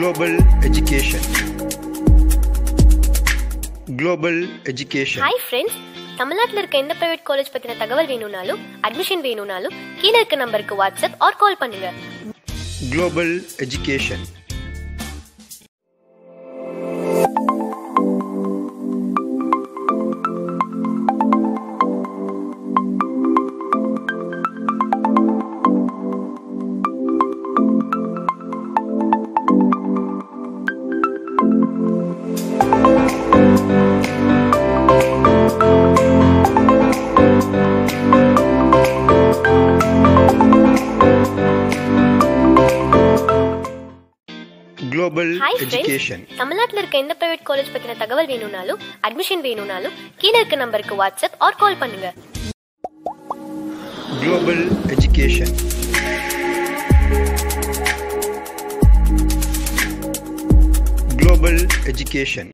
global education global education hi friends தமிழ்நாட்டில் இருக்க எந்த பிரைவேட் காலேஜ் பற்றின தகவல் வேணும்னாலும் அட்மிஷன் வேணும்னாலும் கீழே இருக்க நம்பருக்கு வாட்ஸ்அப் ஆர் கால் பண்ணுங்க global education global hi education friends தமிழ்நாட்டில் இருக்க எந்த பிரைவேட் காலேஜ் பற்றின தகவல் வேணும்னாலும் அட்மிஷன் வேணும்னாலும் கீழே இருக்க நம்பருக்கு வாட்ஸ்அப் ஆர் கால் பண்ணுங்க குளோபல் எஜுகேஷன் குளோபல் எஜுகேஷன்